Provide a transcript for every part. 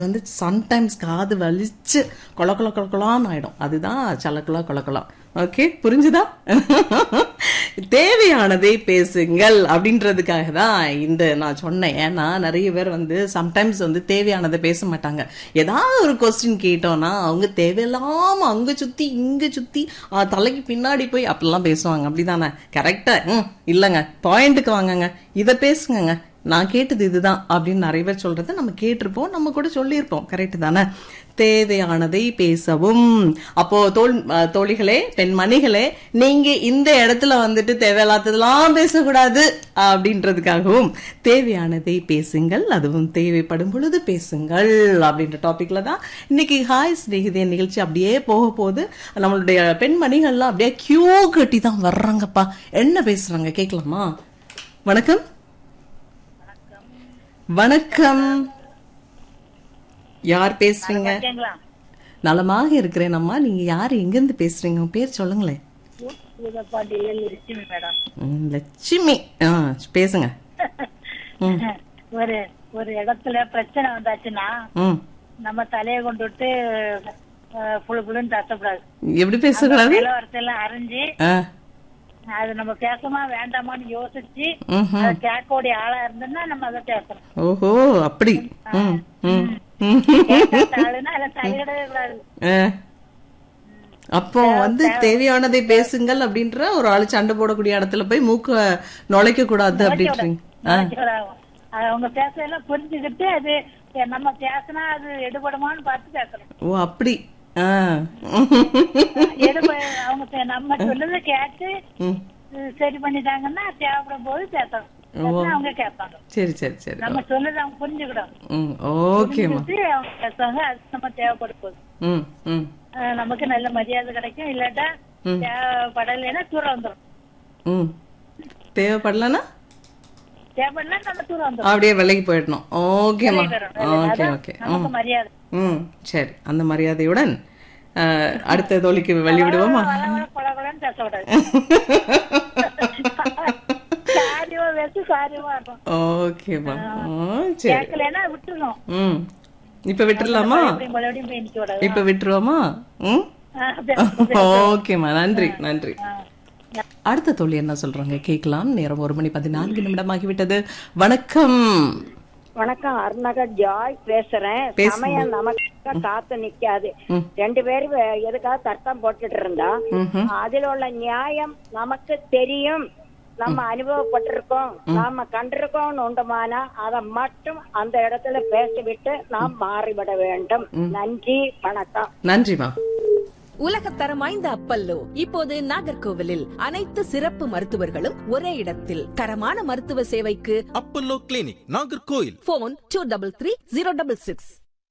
வந்து சம்டைம்ஸ் காது வலிச்சு கொல கொல கொல கொலான்னு ஆயிடும் அதுதான் சலக்குலா கொலக்கொலாம் ஓகே புரிஞ்சுதா தேவையானதை பேசுங்கள் அப்படின்றதுக்காக தான் இந்த நான் சொன்னேன் ஏன்னா நிறைய பேர் வந்து சம்டைம்ஸ் வந்து தேவையானதை பேச மாட்டாங்க ஏதாவது ஒரு கொஸ்டின் கேட்டோம்னா அவங்க தேவையில்லாம அங்க சுத்தி இங்க சுத்தி ஆ, தலைக்கு பின்னாடி போய் அப்படிலாம் பேசுவாங்க அப்படிதானே கரெக்டா ம் இல்லைங்க பாயிண்ட்டுக்கு வாங்கங்க இதை பேசுங்கங்க நான் கேட்டது இதுதான் அப்படின்னு நிறைய பேர் சொல்றதை நம்ம கேட்டிருப்போம் நம்ம கூட சொல்லியிருப்போம் கரெக்ட் தானே தேவையானதை பேசவும் அப்போ தோல் அஹ், தோழிகளே பெண்மணிகளே நீங்க இந்த இடத்துல வந்துட்டு தேவையில்லாததெல்லாம் பேசக்கூடாது அப்படின்றதுக்காகவும் தேவையானதை பேசுங்கள் அதுவும் தேவைப்படும் பொழுது பேசுங்கள் அப்படின்ற டாபிக்ல தான் இன்னைக்கு ஹாய் ஸ்நேகிதே நிகழ்ச்சி அப்படியே போக போகுது நம்மளுடைய பெண்மணிகள்லாம் அப்படியே கியூ கட்டி தான் வர்றாங்கப்பா என்ன பேசுறாங்க கேட்கலாமா வணக்கம் வணக்கம் யார் பேசுறீங்க கேங்களா நலமாக இருக்கிறேன் அம்மா நீங்க யார் எங்கிருந்து பேசுறீங்க உங்க பேர் சொல்லுங்களேன் பூதப்பாண்டியில லட்சுமி மேடம் ம், லட்சுமி ஆ பேசுங்க ஒரு ஒரு இடத்துல பிரச்சனை வந்தாச்சுன்னா ம் நம்ம தலையை கொண்டு விட்டு அஹ், புழு புழுன்னு தட்டக்கூடாது எப்படி பேசக்கூடாது நிலவரத்தெல்லாம் அறிஞ்சு ஆ அது நம்ம பேசமா வேண்டாமான்னு யோசிச்சு ம்ஹும். அதை கேட்கக்கூடிய ஆளா இருந்தோம்னா நம்ம அதை பேசணும் ஓஹோ அப்படி ம் ம் ம். கேட்காத ஆளுன்னா அதை தலையிடவே கூடாது ஆ. அப்போ வந்து தேவையானதை பேசுங்கள் அப்படின்ற ஒரு ஆளு சண்டை போடக்கூடிய இடத்துல போய் மூக்க நுழைக்க கூடாது அப்படின்றீங்க ஆ ஆகும். அது அவங்க பேசலாம் புரிஞ்சுக்கிட்டு அது நம்ம பேசினா அது எடுபடுமான்னு பார்த்து பேசணும் ஓ அப்படி ஆ எடுப அவங்க பே- நம்ம சொல்லுறத கேட்டு ம். இது சரி பண்ணிட்டாங்கன்னா தேவைப்படும் போது பேசணும் பேசினா அவங்க கேட்பாங்க சரி சரி சரி நம்ம சொல்லுறது அவங்க புரிஞ்சுக்கிடும் ம் ஓகேம்மா புரிஞ்சுக்கிட்டு அவங்க பேசுவாங்க அது நம்ம தேவைப்படும் போது ம் ம் அஹ் நமக்கு நல்ல மரியாதை கிடைக்கும் இல்லாட்டா ம். தேவைப்படலைன்னா தூரம் வந்துடும் ம் தேவைப்படலன்னா தேவைப்படலாம் நம்ம தூரம் வந்துடும் அப்படியே விலைக்கு போயிடணும் ஓகேம்மா ஓகே ஓகே நமக்கு மரியாதை ம் சரி அந்த மரியாதையுடன் அஹ், அடுத்த தோழிக்கு வெளி விடுவோமா வள வள கொல கொலன்னு பேசக்கூடாது சாரியமா பேசி சாரியமா இருக்கும் ஓகேம்மா ஓ சரி கேட்கலன்னா விட்டுருணும் ம் இப்ப விட்டுறலாமா மறுபடியும் மறுபடியும் போய் நிக்க கூடாது இப்ப விட்டுருவோமா ம் ஆஹ் பேச- ஓகேம்மா நன்றி நன்றி அடுத்த தோழி என்ன சொல்றாங்க கேட்கலாம் நேரம் ஒரு மணி பதினான்கு நிமிடமாகிவிட்டது வணக்கம் வணக்கம் அருணகர் ஜாய் பேசுறேன் பேசுங்க. சமயம் நமக்கு காத்து நிக்காது ம். ரெண்டு பேரும் வே- எதுக்காக தர்க்கம் போட்டுட்டு இருந்தா ம்ஹும். அதுல உள்ள நியாயம் நமக்கு தெரியும் நம்ம அனுபவப்பட்டிருக்கோம் நாம கண்டிருக்கோம் உண்டுமானா அதை மட்டும் அந்த இடத்துல பேசிவிட்டு நாம் மாறிவிட வேண்டும் நன்றி வணக்கம் நன்றிமா உலகத்தரம் வாய்ந்த அப்பல்லோ இப்போது நாகர்கோவிலில் அனைத்து சிறப்பு மருத்துவர்களும் ஒரே இடத்தில் தரமான மருத்துவ சேவைக்கு Apollo clinic Nagercoil phone two double three zero double six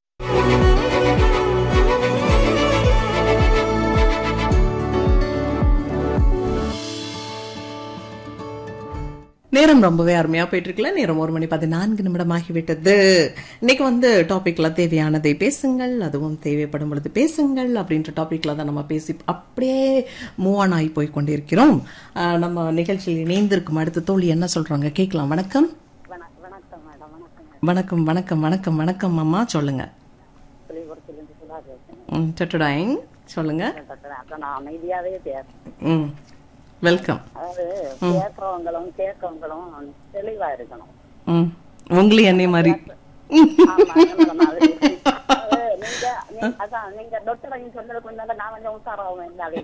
நேரம் ரொம்பவே அருமையா போயிட்டு இருக்குல்ல நேரம் ஒரு மணி பதினான்கு நிமிடம் ஆகிவிட்டது இன்னைக்கு வந்து டாபிக்ல தேவையானதை பேசுங்கள் அதுவும் தேவைப்படும் பொழுது பேசுங்கள் அப்படின்ற டாபிக்ல தான் நம்ம பேசி அப்படியே மூவ் ஆன் ஆகி போய் கொண்டிருக்கிறோம் ஆஹ் நம்ம நிகழ்ச்சியில் இணைந்திருக்கும் அடுத்த தோழி என்ன சொல்றாங்க கேட்கலாம் வணக்கம் வணக்கம் மேடம் வணக்கம் வணக்கம் வணக்கம் வணக்கம் வணக்கம் அம்மா சொல்லுங்க ம், டொட்டடாயிங் சொல்லுங்க நான் அமைதியாவே பேசுறேன் ம் வெல்கம் அதாவது பேசுறவங்களும் கேட்கவங்களும் தெளிவா இருக்கணும் ம் உங்களையும் என்னை மாதிரி ஆமா, நம்மள மாதிரி. அது நீங்க நீ- அதான் நீங்க டாக்டர் ஐயா சொன்னதுக்கு முன்னால நான் கொஞ்சம் உஷாராகும் இருந்தாலே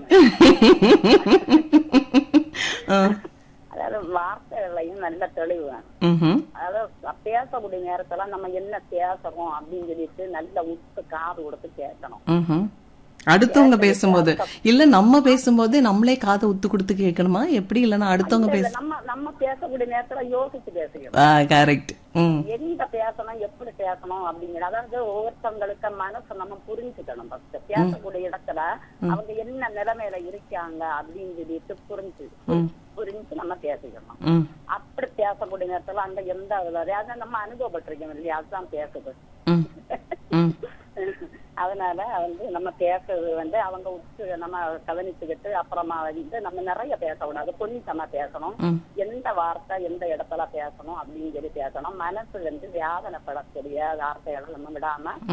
ஆ. அதாவது வார்த்தைகளையும் நல்ல தெளிவு வேணும் ம்ஹும். அதாவது பேசக்கூடிய நேரத்துல நம்ம என்ன பேசுறோம் அப்படின்னு சொல்லிட்டு நல்ல உத்து காது கொடுத்து கேட்கணும் ம்ஹும். அடுத்தவங்க பேசும்போது இல்ல நம்ம பேசும்போது நம்மளே காதை உத்து கொடுத்து கேட்கணுமா எப்படி இல்லைன்னா அடுத்தவங்க பேச நம்ம நம்ம பேசக்கூடிய நேரத்துல யோசிச்சு பேசுகிறோம் கரெக்ட் ம் எங்க பேசணும் எப்படி பேசணும் அப்படிங்கிற அதாவது ஒவ்வொருத்தவங்களுக்கு மனசு நம்ம புரிஞ்சுக்கணும் ஃபர்ஸ்ட் பேசக்கூடிய இடத்துல அவங்க என்ன நிலைமையில இருக்காங்க அப்படின்னு சொல்லிட்டு புரிஞ்சு புரிஞ்சு நம்ம பேசிக்கணும் ம் அப்படி பேசக்கூடிய நேரத்துல அந்த எந்த அதாவது நம்ம அனுபவப்பட்டிருக்கோம் இல்லையா அதுதான் பேசுது ம் ம் அதனால வந்து நம்ம பேசுறது வந்து அவங்க உத்து நம்ம கவனிச்சுக்கிட்டு அப்புறமா வந்து நம்ம நிறைய பேசக்கூடாது கொஞ்சமா பேசணும் ம். எந்த வார்த்தை எந்த இடத்துல பேசணும் அப்படின்னு சொல்லி பேசணும் மனசு வந்து வேதனைப்படக்கூடிய வார்த்தைகளை நம்ம விடாம